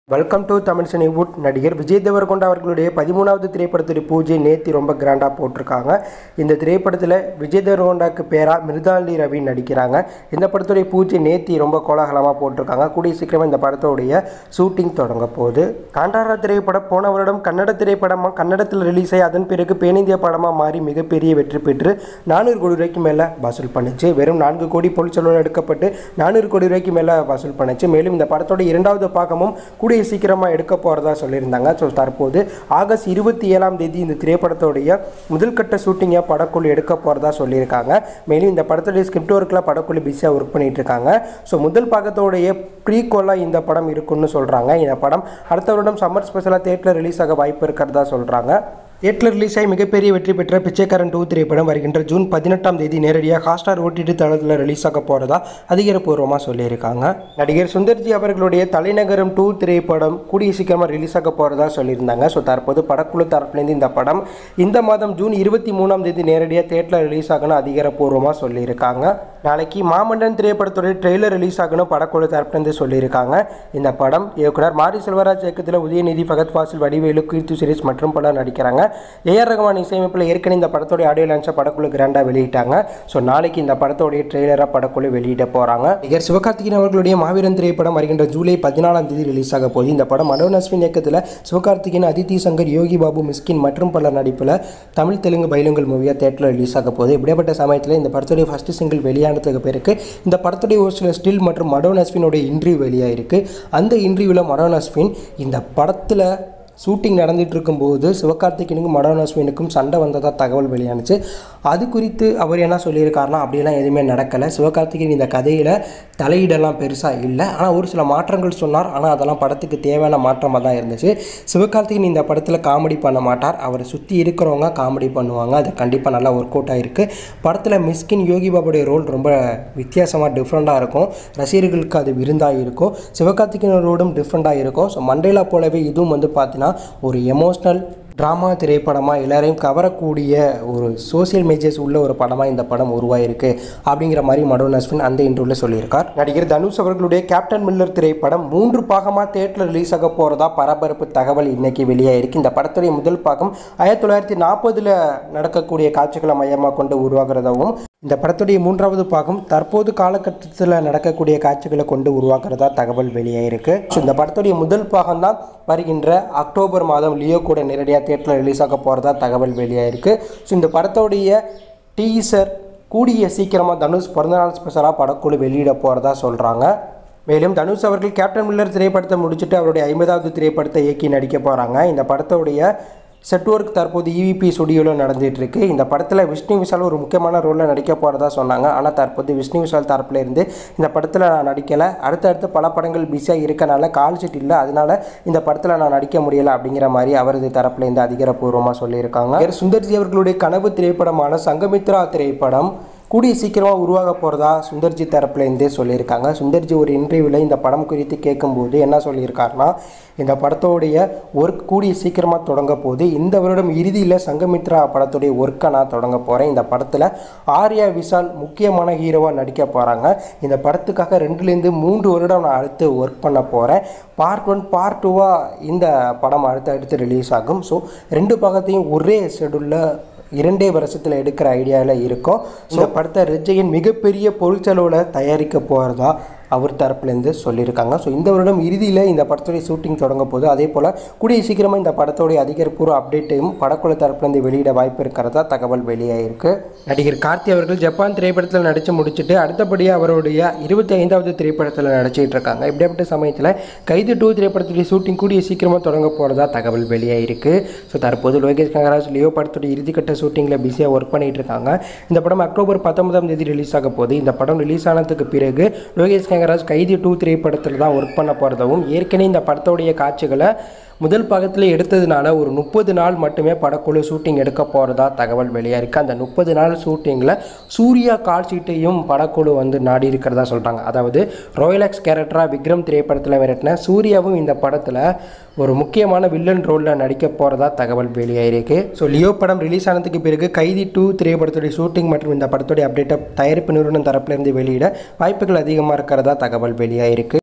welcome to Tamil Cinewood நடிகர் விஜய் தேவரகொண்டா அவர்களுடைய பதிமூணாவது திரைப்படத்துடைய பூஜை நேத்தி ரொம்ப கிராண்டாக போட்டிருக்காங்க இந்த திரைப்படத்தில் விஜய் தேவரகொண்டாக்கு பேராக மிருதாளி ரவி நடிக்கிறாங்க இந்த படத்துடைய பூஜை நேத்தி ரொம்ப கோலாகலமாக போட்டிருக்காங்க கூடிய சீக்கிரமாக இந்த படத்துடைய ஷூட்டிங் தொடங்க போகுது காண்டாரா திரைப்படம் போன வருடம் கன்னட திரைப்படமாக கன்னடத்தில் ரிலீஸ் ஆகி அதன் பிறகு பேனிந்திய படமாக மாறி மிகப்பெரிய வெற்றி பெற்று நானூறு கோடி ரூபாய்க்கு மேலே வசூல் பண்ணுச்சு வெறும் நான்கு கோடி பொருட்செலவு எடுக்கப்பட்டு நானூறு கோடி ரூபாய்க்கு மேலே வசூல் பண்ணுச்சு மேலும் இந்த படத்தோட இரண்டாவது பாகமும் கூடிய சீக்கிரமாக எடுக்க போகிறதா சொல்லியிருந்தாங்க ஸோ தற்போது ஆகஸ்ட் இருபத்தி ஏழாம் தேதி இந்த திரைப்படத்தோடைய முதல் கட்ட ஷூட்டிங்கை படக்குழு எடுக்க போகிறதா சொல்லியிருக்காங்க மேலும் இந்த படத்துடைய ஸ்கிரிப்ட் ஒர்க்கில் படக்குழு பிஸியாக ஒர்க் பண்ணிட்டு இருக்காங்க ஸோ முதல் பாகத்தோடைய ப்ரீகோலாக இந்த படம் இருக்குன்னு சொல்கிறாங்க இந்த படம் அடுத்த வருடம் சம்மர் ஸ்பெஷலாக தேட்டரில் ரிலீஸ் ஆக வாய்ப்பு இருக்கிறதா சொல்கிறாங்க தியேட்டர் ரிலீஸ் ஆகி மிகப்பெரிய வெற்றி பெற்ற பிச்சைக்காரன் டூ திரைப்படம் வருகின்ற ஜூன் பதினெட்டாம் தேதி நேரடியாக ஹாஸ்டார் ஓடிடி தளத்தில் ரிலீஸ் ஆக போகிறதா அதிகாரப்பூர்வமாக சொல்லியிருக்காங்க நடிகர் சுந்தர்ஜி அவர்களுடைய தலைநகரம் டூ திரைப்படம் கூடிய சீக்கிரமாக ரிலீஸ் ஆக போகிறதா சொல்லியிருந்தாங்க ஸோ தற்போது படக்குழு தரப்புலேருந்து இந்த படம் இந்த மாதம் ஜூன் இருபத்தி மூணாம் தேதி நேரடியாக தேட்டரில் ரிலீஸ் ஆகணும் அதிகாரப்பூர்வமாக சொல்லியிருக்காங்க நாளைக்கு மாமன்னன் திரைப்படத்துடைய ட்ரெய்லர் ரிலீஸ் ஆகணும் படக்குழு தரப்புலேருந்து சொல்லியிருக்காங்க இந்த படம் இயக்குனர் மாரி செல்வராஜ் இயக்கத்தில் உதயநிதி ஃபகத் ஃபாசில் வடிவேலு கீர்த்தி சுரேஷ் மற்றும் பலர் நடிக்கிறாங்க ஏஆர் ரகுமான் இசையமைப்பில் ஏற்கனவே இந்த படத்தோடைய ஆடியோ லான்ச்சை படக்குழு கிராண்டாக வெளியிட்டாங்க ஸோ நாளைக்கு இந்த படத்தோடைய ட்ரெய்லராக படக்குழு வெளியிட போகிறாங்க நடிகர் சிவகார்த்திகேயன் அவர்களுடைய மாவீரன் திரைப்படம் வருகின்ற ஜூலை பதினாலாம் தேதி ரிலீஸ் ஆக போகுது இந்த படம் மனோன் அஸ்வின் இயக்கத்தில் சிவகார்த்திகேயன் அதித்தி சங்கர் யோகி பாபு மிஸ்கின் மற்றும் பலர் நடிப்பில் தமிழ் தெலுங்கு பைலுங்கல் மூவியாக தேட்டரில் ரிலீஸ் ஆக போகுது இப்படிப்பட்ட சமயத்தில் இந்த படத்துடைய ஃபஸ்ட்டு சிங்கிள் வெளியானதுக்கு பிறகு இந்த படத்துடைய ஒரு சில ஸ்டில் மற்றும் மடோன் அஸ்வினுடைய இன்டர்வியூ வெளியாயிருக்கு அந்த இன்டர்வியூவில் மடோன் அஸ்வின் இந்த படத்தில் ஷூட்டிங் நடந்துட்டு இருக்கும்போது சிவகார்த்திகேயனுக்கும் மடோன் அஸ்வினுக்கும் சண்டை வந்ததாக தகவல் வெளியானுச்சு அது குறித்து அவர் என்ன சொல்லியிருக்காருனா அப்படியெல்லாம் எதுவுமே நடக்கலை சிவகார்த்திகேயன் இந்த கதையில் தலையீடெல்லாம் பெருசாக இல்லை ஆனால் ஒரு சில மாற்றங்கள் சொன்னார் ஆனால் அதெல்லாம் படத்துக்கு தேவையான மாற்றமாக தான் இருந்துச்சு சிவகார்த்திகேயன் இந்த படத்தில் காமெடி பண்ண மாட்டார் அவரை சுற்றி இருக்கிறவங்க காமெடி பண்ணுவாங்க அது கண்டிப்பாக நல்லா ஒர்க் அவுட் ஆகிருக்கு படத்தில் மிஸ்கின் யோகி பாபுடைய ரோல் ரொம்ப வித்தியாசமாக டிஃப்ரெண்ட்டாக இருக்கும் ரசிகர்களுக்கு அது விருந்தாக இருக்கும் சிவகார்த்திகேயன் ரோடும் டிஃப்ரெண்ட்டாக இருக்கும் ஸோ மண்டேலா போலவே இதுவும் வந்து பார்த்தீங்கன்னா ஒரு எமோஷ்னல் ட்ராமா திரைப்படமாக எல்லாரையும் கவரக்கூடிய ஒரு சோசியல் மெசேஜ் உள்ள ஒரு படமாக இந்த படம் உருவாயிருக்கு அப்படிங்கிற மாதிரி மடோன் அஸ்வின் அந்த இன்டர்வியூவில் சொல்லியிருக்கார் நடிகர் தனுஷ் அவர்களுடைய கேப்டன் மில்லர் திரைப்படம் மூன்று பாகமாக தேட்டரில் ரிலீஸ் ஆக போகிறதா பரபரப்பு தகவல் இன்னைக்கு வெளியாயிருக்கு இந்த படத்துடைய முதல் பாகம் ஆயிரத்தி தொள்ளாயிரத்தி நாற்பதில் நடக்கக்கூடிய காட்சிகளை மையமாக கொண்டு உருவாகிறதாகவும் இந்த படத்துடைய மூன்றாவது பாகம் தற்போது காலகட்டத்தில் நடக்கக்கூடிய காட்சிகளை கொண்டு உருவாக்குறதா தகவல் வெளியாயிருக்கு ஸோ இந்த படத்துடைய முதல் பாகம் தான் வருகின்ற அக்டோபர் மாதம் லியோ கூட நேரடியாக தேட்டரில் ரிலீஸ் ஆக போகிறதா தகவல் வெளியாயிருக்கு ஸோ இந்த படத்தோடைய டீசர் கூடிய சீக்கிரமாக தனுஷ் பிறந்தநாள் ஸ்பெஷலாக படக்குழு வெளியிட போகிறதா சொல்கிறாங்க மேலும் தனுஷ் அவர்கள் கேப்டன் மில்லர் திரைப்படத்தை முடிச்சுட்டு அவருடைய ஐம்பதாவது திரைப்படத்தை இயக்கி நடிக்க போகிறாங்க இந்த படத்தோடைய செட் ஒர்க் தற்போது இவிபி ஸ்டுடியோவில் நடந்துட்டு இருக்கு இந்த படத்தில் விஷ்ணு விஷால் ஒரு முக்கியமான ரோலில் நடிக்க போகிறதா சொன்னாங்க ஆனால் தற்போது விஷ்ணு விஷால் தரப்புல இருந்து இந்த படத்தில் நான் நடிக்கலை அடுத்தடுத்து பல படங்கள் பிஸியாக இருக்கனால கால் ஷீட் இல்லை அதனால இந்த படத்தில் நான் நடிக்க முடியலை அப்படிங்கிற மாதிரி அவரது தரப்புல இருந்து அதிகாரப்பூர்வமாக சொல்லியிருக்காங்க வேறு சுந்தர்ஜி அவர்களுடைய கனவு திரைப்படமான சங்கமித்ரா திரைப்படம் கூடிய சீக்கிரமாக உருவாக போகிறதா சுந்தர்ஜி தரப்புலேருந்தே சொல்லியிருக்காங்க சுந்தர்ஜி ஒரு இன்டர்வியூவில் இந்த படம் குறித்து கேட்கும்போது என்ன சொல்லியிருக்காருன்னா இந்த படத்தோடைய ஒர்க் கூடிய சீக்கிரமாக தொடங்க போகுது இந்த வருடம் இறுதியில் சங்கமித்ரா படத்துடைய ஒர்க்கை நான் தொடங்க போகிறேன் இந்த படத்தில் ஆர்யா விஷால் முக்கியமான ஹீரோவாக நடிக்க போகிறாங்க இந்த படத்துக்காக ரெண்டுலேருந்து மூன்று வருடம் நான் அடுத்து ஒர்க் பண்ண போகிறேன் பார்ட் ஒன் பார்ட் டூவாக இந்த படம் அடுத்து அடுத்து ரிலீஸ் ஆகும் ஸோ ரெண்டு பாகத்தையும் ஒரே ஷெடியூலில் இரண்டே வருஷத்தில் எடுக்கிற ஐடியாவில் இருக்கும் இந்த படத்தை ரெஜையன் மிகப்பெரிய பொருட்செலவில் தயாரிக்க போகிறதா அவர் தரப்புலேருந்து சொல்லியிருக்காங்க ஸோ இந்த வருடம் இறுதியில் இந்த படத்துடைய ஷூட்டிங் தொடங்க போது அதே போல் கூடிய சீக்கிரமாக இந்த படத்தோடைய அதிகாரப்பூர்வ அப்டேட்டையும் படக்குழு தரப்புலேருந்து வெளியிட வாய்ப்பு இருக்கிறதா தகவல் வெளியாயிருக்கு நடிகர் கார்த்தி அவர்கள் ஜப்பான் திரைப்படத்தில் நடித்து முடிச்சுட்டு அடுத்தபடியாக அவருடைய இருபத்தி ஐந்தாவது திரைப்படத்தில் நடிச்சிட்டு இருக்காங்க இப்படிப்பட்ட சமயத்தில் கைது டூ திரைப்படத்துடைய ஷூட்டிங் கூடிய சீக்கிரமாக தொடங்க போகிறதா தகவல் வெளியாயிருக்கு ஸோ தற்போது லோகேஷ் கங்கராஜ் லியோ படத்துடைய இறுதிக்கட்ட ஷூட்டிங்கில் பிஸியாக ஒர்க் பண்ணிட்டு இருக்காங்க இந்த படம் அக்டோபர் பத்தொன்பதாம் தேதி ரிலீஸ் ஆக போகுது இந்த படம் ரிலீஸ் ஆனதுக்கு பிறகு லோகேஷ் கங்கராஜ் கைதி டூ திரைப்படத்தில் தான் ஒர்க் பண்ண போகிறதாவும் ஏற்கனவே இந்த படத்தோடைய காட்சிகளை முதல் பாகத்தில் எடுத்ததுனால ஒரு முப்பது நாள் மட்டுமே படக்குழு ஷூட்டிங் எடுக்க போகிறதா தகவல் வெளியாயிருக்கு அந்த முப்பது நாள் ஷூட்டிங்கில் சூர்யா கால் ஷீட்டையும் படக்குழு வந்து நாடி இருக்கிறதா சொல்கிறாங்க அதாவது ரோயலக்ஸ் கேரக்டராக விக்ரம் திரைப்படத்தில் மிரட்டின சூர்யாவும் இந்த படத்தில் ஒரு முக்கியமான வில்லன் ரோலில் நடிக்க போகிறதா தகவல் வெளியாயிருக்கு ஸோ லியோ படம் ரிலீஸ் ஆனதுக்கு பிறகு கைதி டூ திரைப்படத்துடைய ஷூட்டிங் மற்றும் இந்த படத்துடைய அப்டேட்டை தயாரிப்பு நிறுவனம் தரப்பிலிருந்து வெளியிட வாய்ப்புகள் அதிகமாக இருக்கிறதா தகவல் வெளியாயிருக்கு